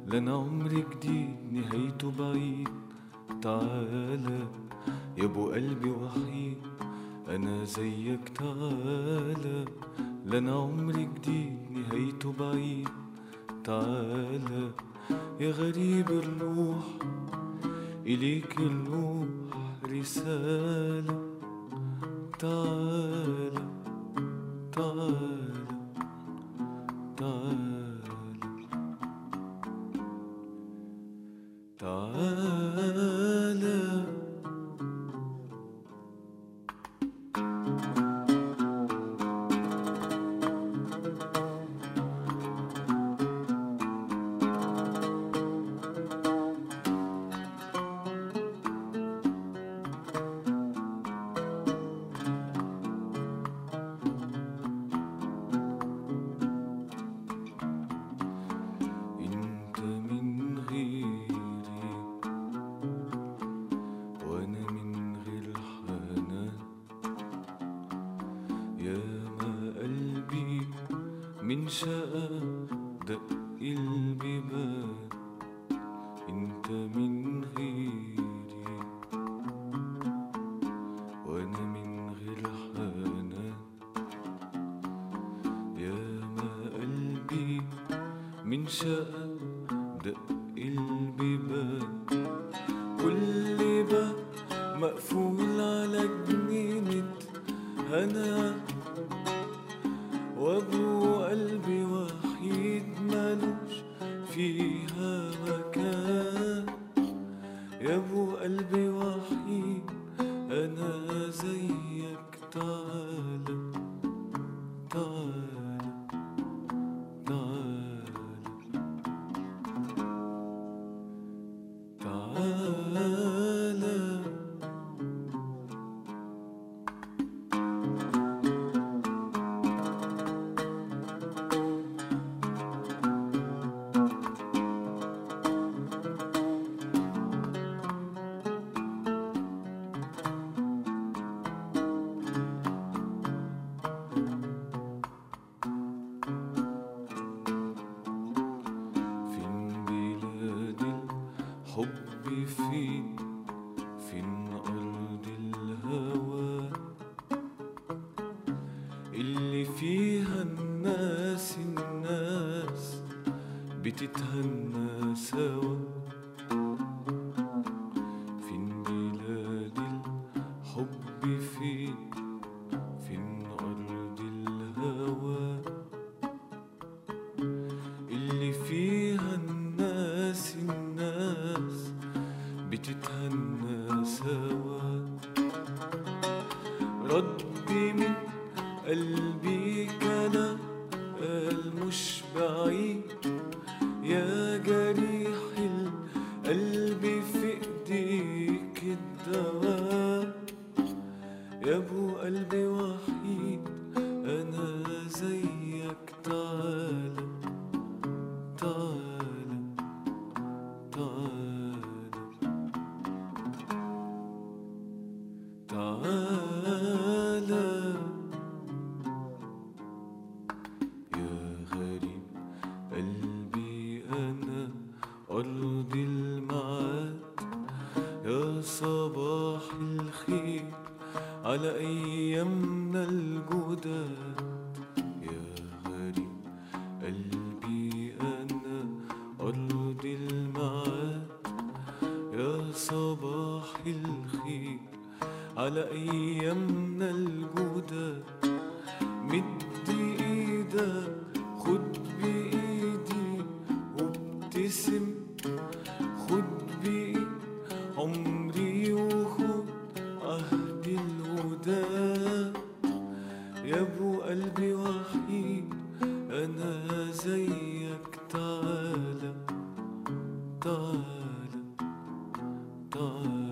لنا عمر جديد نهايته بعيد تعالى يا ابو قلبي وحيد انا زيك تعالى لنا عمر جديد نهايته بعيد تعالى يا غريب الروح إليك الروح رسالة تعالى تعالى تعالى تعالى انت من غيري وانا من غير حنان يا ما قلبي من شقى دق البيبان انت من غيري وانا من غير حنان يا ما قلبي من شقى دق البيبان كل باب مقفول على جنينة هنا وابو قلبي وحيد مالوش فيها مكان يا ابو قلبي وحيد انا زيك تعالى تعالى تعالى تعالى فين بلاد الحب فين فين أرض الهوى اللي فيها الناس الناس بتتهنى سوا فين بلاد الحب فين فين أرض الهوى اللي فيها الناس الناس بتتهنى سوا ردي من قلبي كلام قال مش بعيد يا جريح القلب في ايديك الدواء يا ابو قلبي وحيد انا زيك تعالى تعالى تعالى تعالى يا غريب قلبي أنا أرض المعاد يا صباح الخير على أيامنا الجداد يا غريب قلبي أنا أرض المعاد يا صباح الخير على أيامنا الجداد مد إيدك خد بإيدي وابتسم خد بإيد عمري وخد عهد الوداد يا ابو قلبي وحيد انا زيك تعالى تعالى تعالى